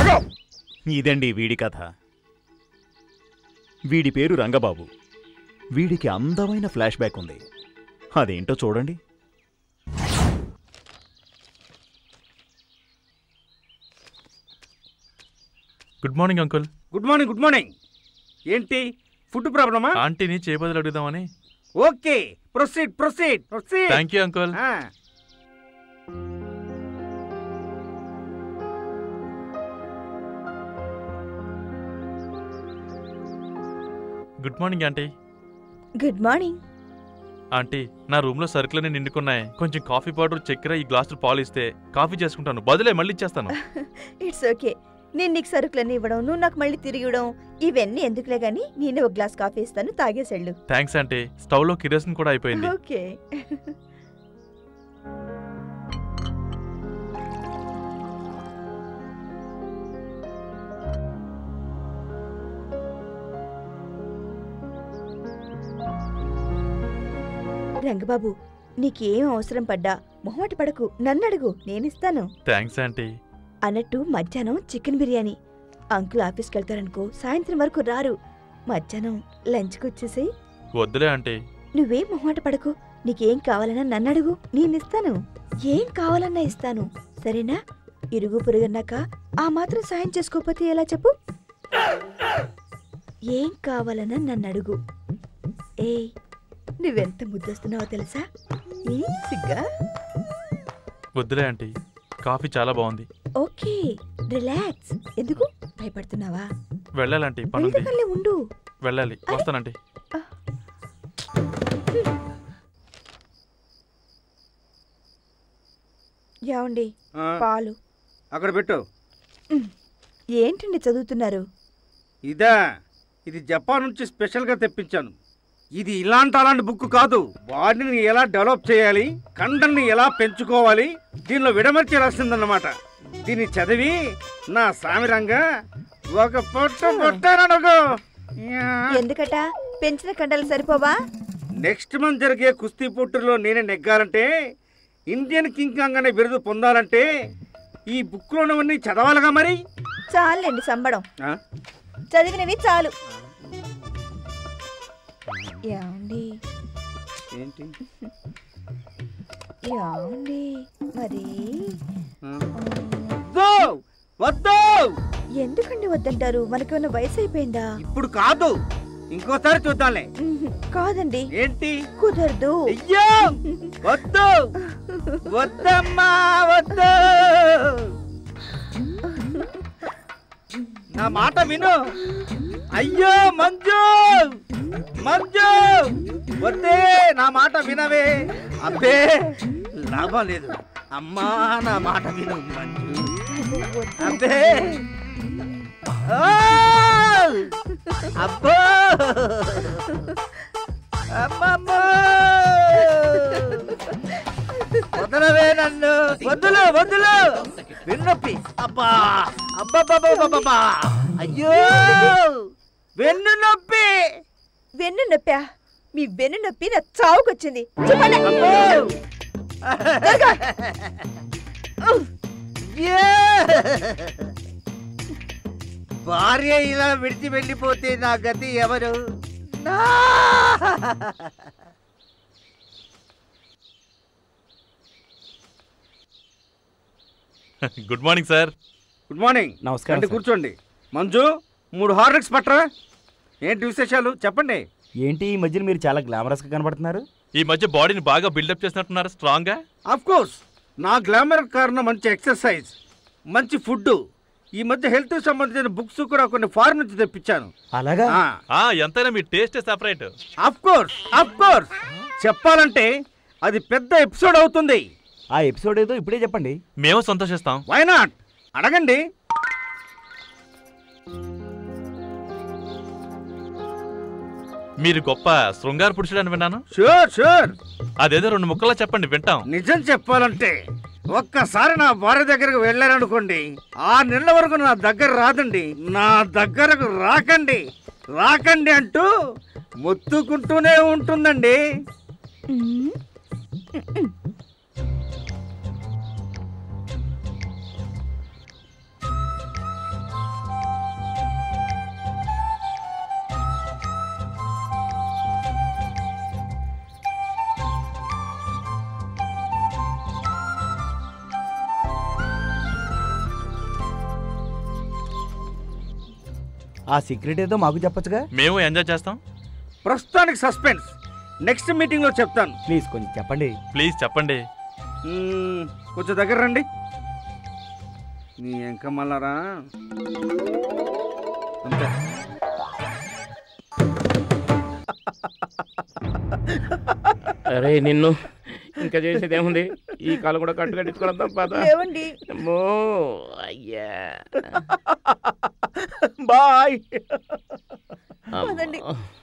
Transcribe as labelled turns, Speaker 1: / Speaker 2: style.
Speaker 1: ఇదండి వీడి కథ వీడి పేరు రంగబాబు వీడికి అందమైన ఫ్లాష్ బ్యాక్ ఉంది అదేంటో చూడండి
Speaker 2: good morning uncle
Speaker 3: good morning good morning ఏంటి ఫుడ్ ప్రాబ్లమా
Speaker 2: ఆంటీని చేపదలు అడుగుదామని
Speaker 3: okay proceed proceed proceed
Speaker 2: thank you uncle good morning aunty
Speaker 4: good morning
Speaker 2: aunty నా రూమ్ లో సరుకులన్నీ నిండుకున్నాయి కొంచెం కాఫీ పౌడర్ చక్కెర ఈ గ్లాసులు పాలు ఇస్తే కాఫీ చేసుకుంటాను బదులే మళ్ళీ ఇచ్చేస్తాను
Speaker 4: ఇట్స్ ఓకే నేను నీకు సరుకులన్నీ ఇవ్వడం నువ్వు నాకు మళ్ళీ తిరిగి ఇవ్వడం ఇవన్నీ ఎందుకులే గాని నేనే ఒక గ్లాస్ కాఫీ ఇస్తాను తాగేసేళ్ళు
Speaker 2: థ్యాంక్స్ ఆంటీ స్టవ్ లో కిరోసిన్ కూడా అయిపోయింది
Speaker 4: ఓకే రంగబాబు నీకేం అవసరం పడ్డా మొహమాట పడకు నన్ను అడుగు నేనిస్తాను
Speaker 2: థ్యాంక్స్ ఆంటీ
Speaker 4: అన్నట్టు మధ్యాహ్నం చికెన్ బిర్యానీ అంకుల్ ఆఫీస్కి వెళ్తారనుకో సాయంత్రం వరకు రారు మధ్యాహ్నం లంచ్కి వచ్చేసి
Speaker 2: వద్దులే ఆంటీ
Speaker 4: నువ్వేం మొహమాట పడకు నీకేం కావాలన్నా నన్ను అడుగు నేనిస్తాను ఏం కావాలన్నా ఇస్తాను సరేనా ఇరుగు పొరుగన్నాక ఆ మాత్రం సాయం చేసుకోకపోతే ఎలా చెప్పు ఏం కావాలన్నా నన్ను అడుగు ఏయ్ నువ్వెంత ముద్దొస్తున్నావో తెలుసా ఏ సిగ్గా
Speaker 2: వద్దులే ఆంటీ కాఫీ చాలా బాగుంది
Speaker 4: ఓకే రిలాక్స్ ఎందుకు భయపడుతున్నావా
Speaker 2: వెళ్ళాలంటీ పనుంది
Speaker 4: వెళ్తకల్లే ఉండు
Speaker 2: వెళ్ళాలి వస్తానంటీ
Speaker 4: ఏమండి
Speaker 3: ఆ,
Speaker 4: పాలు
Speaker 3: అక్కడ పెట్టు
Speaker 4: ఏంటండి చదువుతున్నారు
Speaker 3: ఇదా ఇది జపాన్ నుంచి స్పెషల్గా తెప్పించాను ఇది ఇలాంటి అలాంటి బుక్ కాదు బాడీని ఎలా డెవలప్ చేయాలి కండల్ని ఎలా పెంచుకోవాలి దీనిలో విడమర్చి రాసిందన్నమాట దీన్ని చదివి నా సామిరంగా ఒక పొట్ట పొట్టాననుకో
Speaker 4: ఎందుకట పెంచిన కండలు సరిపోవా
Speaker 3: నెక్స్ట్ మంత్ జరిగే కుస్తీ పోటీలో నేనే నెగ్గాలంటే ఇండియన్ కింగ్ కాంగ్ అనే బిరుదు పొందాలంటే ఈ బుక్లోనవన్నీ చదవాలిగా మరి
Speaker 4: చాలండి సంబడం
Speaker 3: ఆ?
Speaker 4: చదివినవి చాలు ఏమండి
Speaker 3: ఏంటి
Speaker 4: ఏమండి మరి
Speaker 3: ఆ?
Speaker 4: ఆ,
Speaker 3: వద్దు! వద్దు
Speaker 4: ఎందుకండి వద్దంటారు మనకేమైనా వయసు అయిపోయిందా
Speaker 3: ఇప్పుడు కాదు ఇంకోసారి చూద్దాంలే
Speaker 4: ఉహు, కాదండి
Speaker 3: ఏంటి
Speaker 4: కుదరదు
Speaker 3: అయ్యో వద్దు వద్దమ్మా వద్దు నా మాట విను అయ్యో మంజు మంజు వద్దే నా మాట వినవే అబ్బే లాభం లేదు అమ్మా నా మాట విను మంజు అబ్బే ఓ! అబ్బో అమ్మమ్మో! వదలవే నన్ను వద్దులు వద్దులు వెన్నొప్పి అబ్బా అబ్బబ్బబ్బబ్బబ్బా అయ్యో వెన్ను నొప్పి
Speaker 4: వెన్ను నొప్పా మీ వెన్ను నొప్పి నా చావుకొచ్చింది చెప్పండి
Speaker 3: అమ్మో! ఏ! భార్య ఇలా విడిచి వెళ్ళిపోతే నా గతి ఎవరు నా
Speaker 2: good morning sir
Speaker 3: good morning
Speaker 5: నమస్కారం
Speaker 3: రండి
Speaker 5: సార్.
Speaker 3: కూర్చోండి మంజు మూడు హార్లిక్స్ పట్టరా ఏంటి విశేషాలు చెప్పండి
Speaker 5: ఏంటి ఈ మధ్యన మీరు చాలా గ్లామరస్ గా కనబడుతున్నారు
Speaker 2: ఈ మధ్య బాడీని బాగా బిల్డప్ చేసినట్టున్నారు స్ట్రాంగ్ గా
Speaker 3: ఆఫ్ కోర్స్ నా గ్లామర్ కారణం మంచి ఎక్సర్సైజ్ మంచి ఫుడ్ ఈ మధ్య హెల్త్ సంబంధించిన బుక్స్ కూడా కొన్ని ఫారెన్ నుంచి తెప్పించాను
Speaker 5: అలాగా
Speaker 2: ఆ ఎంతైనా మీ taste separate
Speaker 3: of course of course చెప్పాలంటే అది పెద్ద ఎపిసోడ్ అవుతుంది
Speaker 5: ఆ ఎపిసోడ్ ఏదో ఇప్పుడే చెప్పండి
Speaker 2: మేము సంతోషిస్తాం
Speaker 3: వై నాట్ అడగండి
Speaker 2: మీరు గొప్ప శృంగార పురుషుడు అని విన్నాను
Speaker 3: షూర్ షూర్
Speaker 2: అదేదో రెండు ముక్కలా చెప్పండి వింటాం
Speaker 3: నిజం చెప్పాలంటే ఒక్కసారి నా భార్య దగ్గరకు వెళ్ళారనుకోండి ఆరు నెలల వరకు నా దగ్గర రాదండి నా దగ్గరకు రాకండి రాకండి అంటూ మొత్తుకుంటూనే ఉంటుందండి
Speaker 4: మ్మ్.
Speaker 5: ఆ సీక్రెట్ ఏదో మాకు చెప్పొచ్చుగా
Speaker 2: మేము ఎంజాయ్ చేస్తాం
Speaker 3: ప్రస్తుతానికి సస్పెన్స్ నెక్స్ట్ మీటింగ్లో చెప్తాను
Speaker 5: ప్లీజ్ కొంచెం చెప్పండి
Speaker 2: ప్లీజ్ చెప్పండి
Speaker 3: మ్మ్, కొంచెం దగ్గర రండి నీ ఎంక మళ్ళారా అంతే
Speaker 6: అరే నిన్ను ఇంకా చేసేది ఏముంది ఈ కాలు కూడా కట్టు కట్టించుకోవడం పద
Speaker 4: ఏమండి
Speaker 6: అమ్మో అయ్యా
Speaker 5: బాయ్
Speaker 6: అమ్మా.
Speaker 4: పదండి.